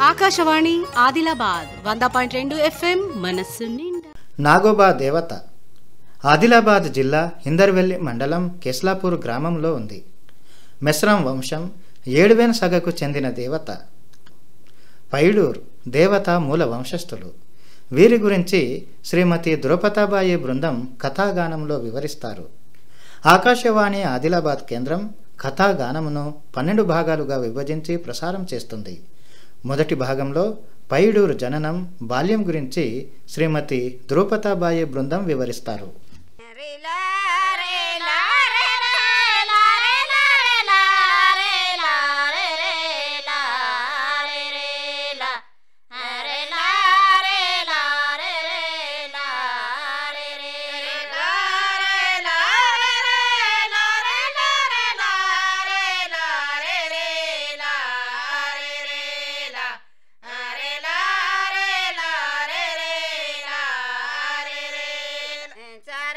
ఆకాశవాణి ఆదిలాబాద్ వంద పాయింట్ రెండు ఎఫ్ఎం మనస్సు నిండా నాగోబా దేవత ఆదిలాబాద్ జిల్లా హిందర్వెల్లి మండలం కెస్లాపూర్ గ్రామంలో ఉంది మెస్రం వంశం ఏడువేన సగకు చెందిన దేవత పైడూర్ దేవత మూల వంశస్థులు వీరి గురించి శ్రీమతి ద్రౌపదాబాయి బృందం కథాగానంలో వివరిస్తారు ఆకాశవాణి ఆదిలాబాద్ కేంద్రం కథాగానమును పన్నెండు భాగాలుగా విభజించి ప్రసారం చేస్తుంది మొదటి భాగంలో పైడూరు జననం బాల్యం గురించి శ్రీమతి ద్రౌపదాబాయి బృందం వివరిస్తారు లా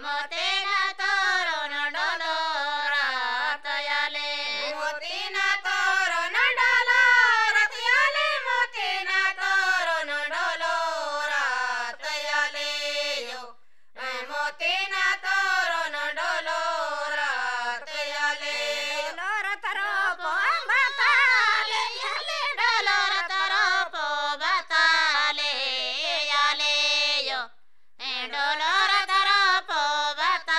મોતીના તોરણ ડોલોરા તયાલે મોતીના તોરણ ડોલોરા તયાલે મોતીના તોરણ ડોલોરા તયાલે યો મોતીના તોરણ ડોલોરા તયાલે ડોલોર તરફ બતાલે યાલે ડોલોર તરફ બતાલે યાલે યો ડોલોર તરફ બતાલે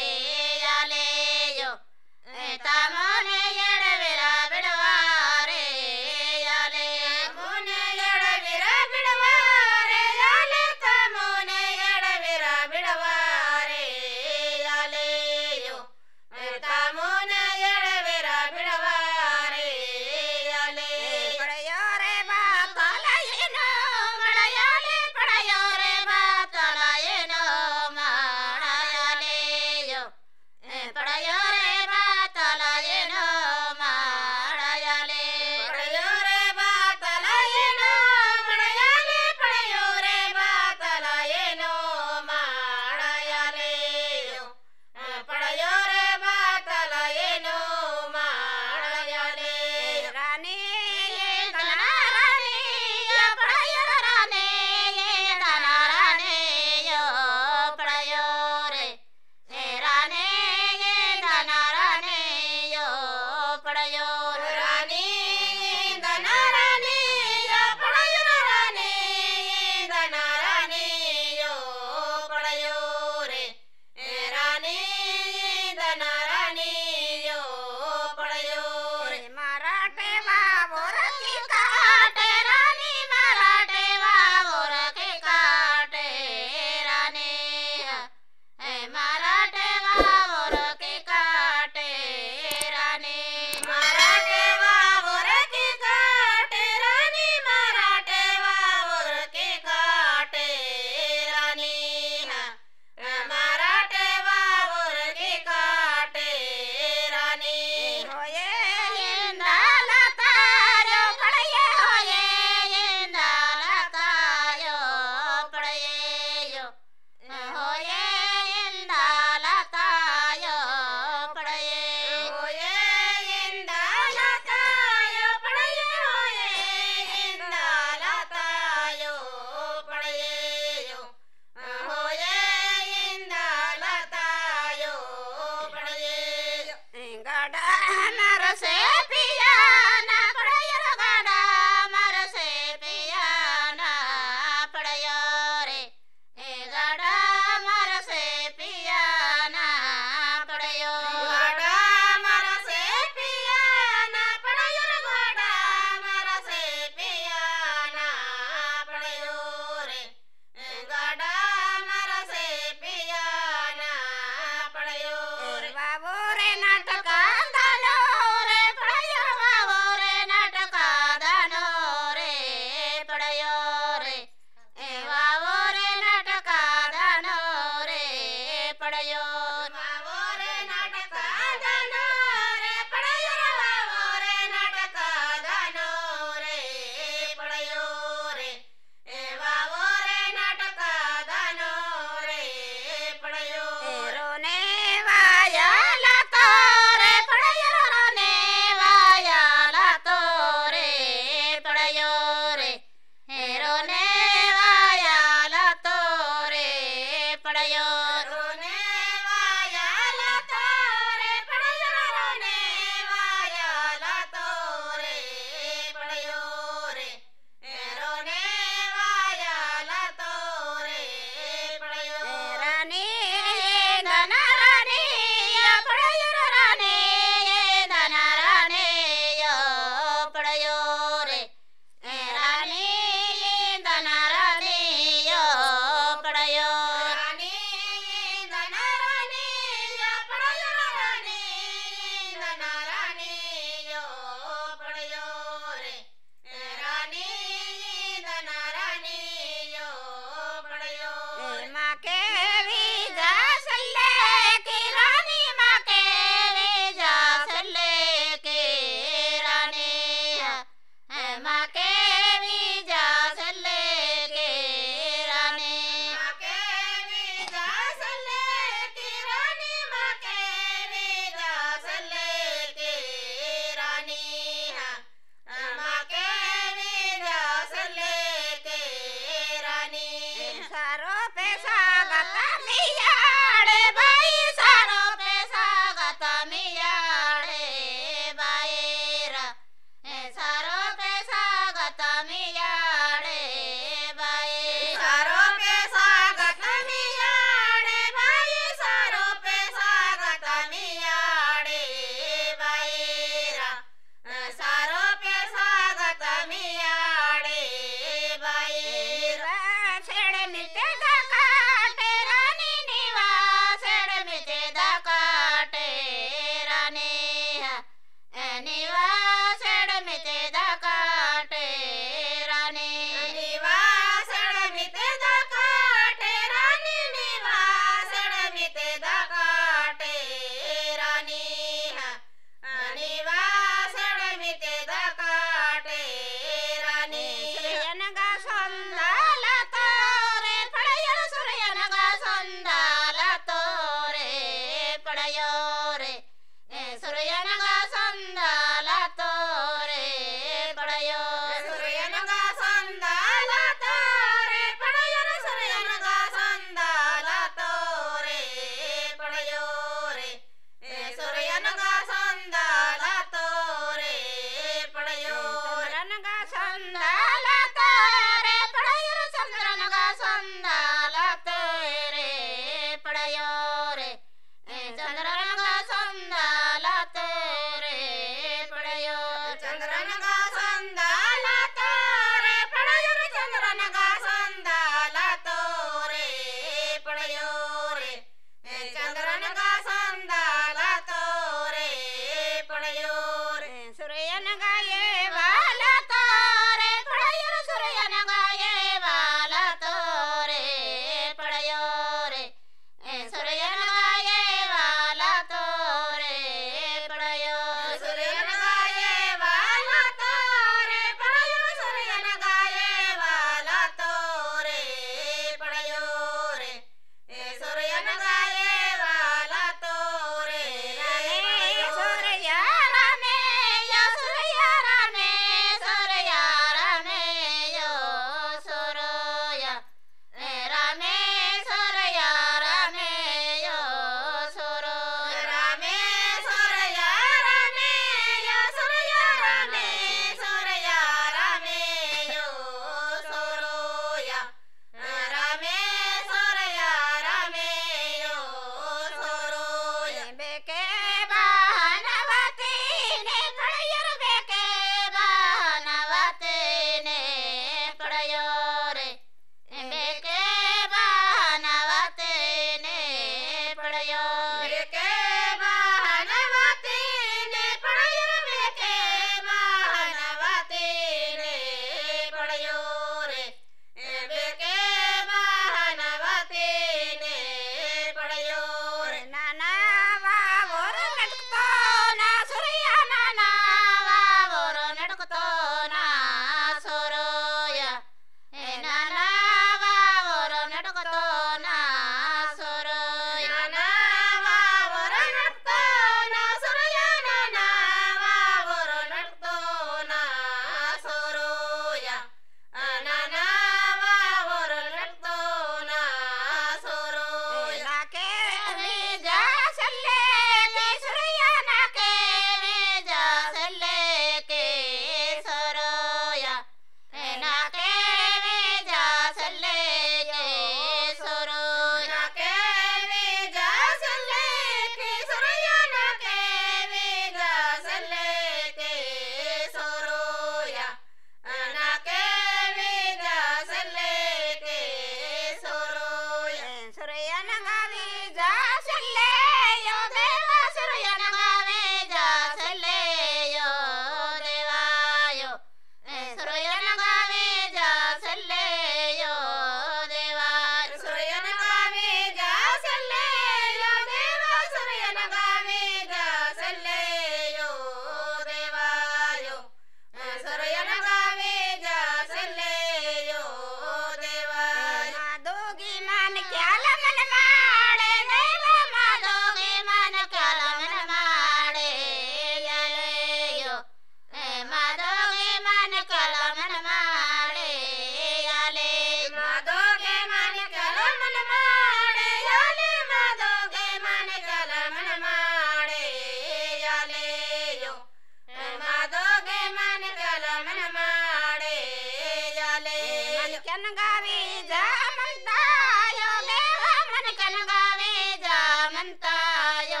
మనకెనగావి జామంతాయో దేవ మనకెనగావి జామంతాయో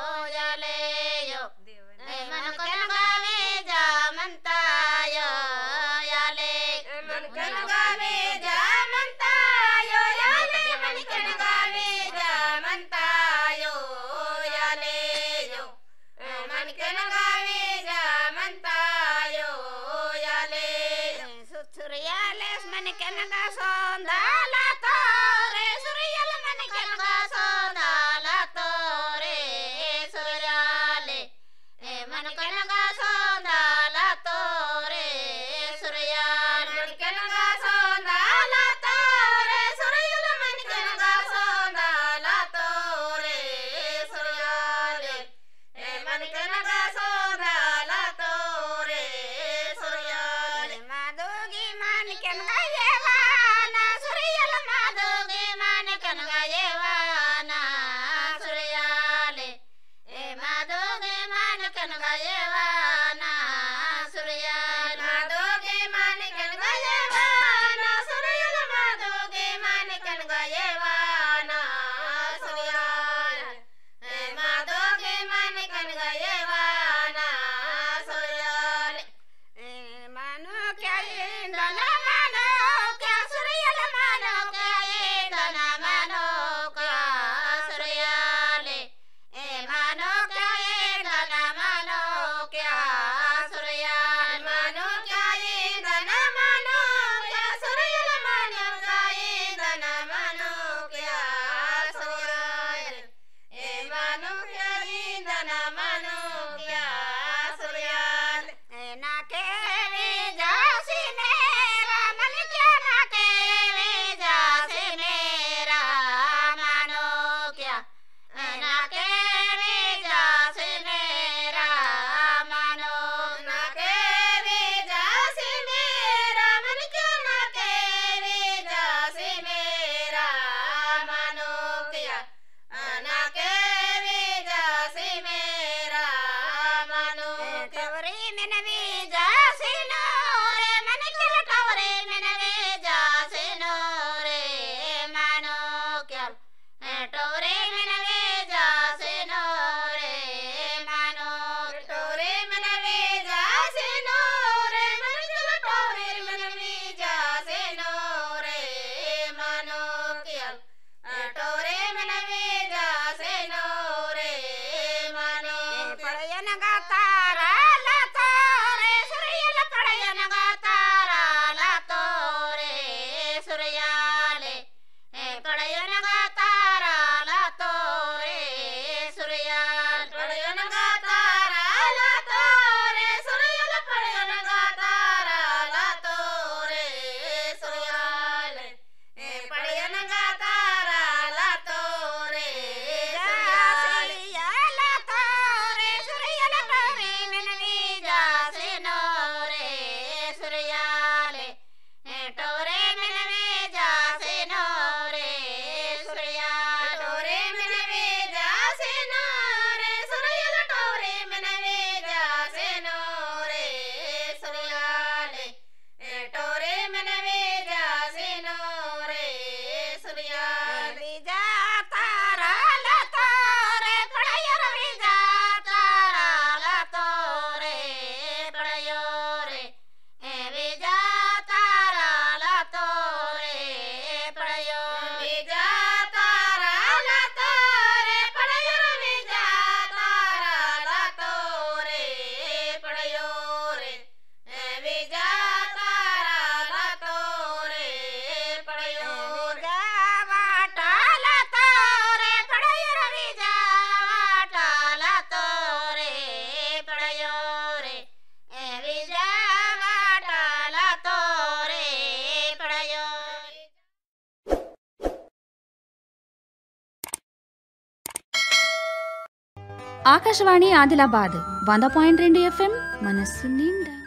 యాలేయో మనకెనగావి జామంతాయో యాలే మనకెనగావి జామంతాయో యాలే మనకెనగావి జామంతాయో యాలేయో మనకెనగావి జామంతాయో యాలే సురియales మనకెనగా సోందాలతో రే సురియల మనకెనగా సోందాలతో రే సుర్యాలే ఏ మనకెనగా సోందాలతో రే సుర్యాలే మనకెనగా సోందాలతో రే సురియల మనకెనగా సోందాలతో రే సుర్యాలే ఏ మనకెనగా సోందాలతో రే సుర్యాలే మాధోగి మానికెనగా ఏవానా సురియల మాధోగి మానికెనగా ఏవానా సుర్యాలే ఏ మాధోగి మానికెనగా ఏవానా సుర్యాలే మాధోగి మానికెనగా ఏవానా సురియల మాధోగి మానికెనగా ఏవానా సుర్యాలే ఏ మాధోగి మానికెనగా ఏవానా సుర్యాలే mano que hay en la mano que asuria la mano que hay en la mano que asuriale eh mano que hay en la mano que asuriale mano que hay en la mano que asuria la mano que hay en la mano que asuriale eh mano que hay en la mano que asuriale eh na que ya sin era man que na que ya sin era mano que eh na que ya sin era mano na que ya sin era man que na que ya sin era mano que ana que ya sin era mano కవరే మెనవే జాసినో రే మనకెల కవరే మెనవే జాసినో రే మనో క్యాల్ టోరే మెనవే జాసినో రే మనో టోరే మెనవే జాసినో రే మనకెల టోరే మెనవే జాసినో రే మనో క్యాల్ టోరే మెనవే జాసినో రే మనో పడయనగా తారాల తోరే సురియల పడయనగా తారాల తోరే సురయాలే ఏ పడయనగా తారాల తోరే సురయాల పడయనగా తారాల తోరే సురయల పడయనగా తారాల తోరే సురయాలే ఏ పడయనగా తారాల తోరే సురయాల తోరే సురయల తోరే మెనవి జాసినో రే సురయాలే ఏ టోరే మెనవి జాసినో రే సురయాల టోరే మెనవి జాసినో రే సురయల టోరే మెనవి జాసినో రే సురయాలే ఏ టోరే మెనవి జాసినో రే సురయాలే విజా తారాల తోరే పడయర విజా తారాల తోరే పడయోరే ఏ విజా తారాల తోరే పడయో విజా తారాల తోరే పడయర విజా తారాల తోరే పడయోరే ఏ విజా తారాల తోరే పడయో విజా వాటాల తోరే పడయర విజా వాటాల తోరే పడయోరే ఏ విజా వాటాల తోరే పడయో ఆకాశవాణి ఆదిలాబాద్ వంద point రెండు FM మనస్సు నిండా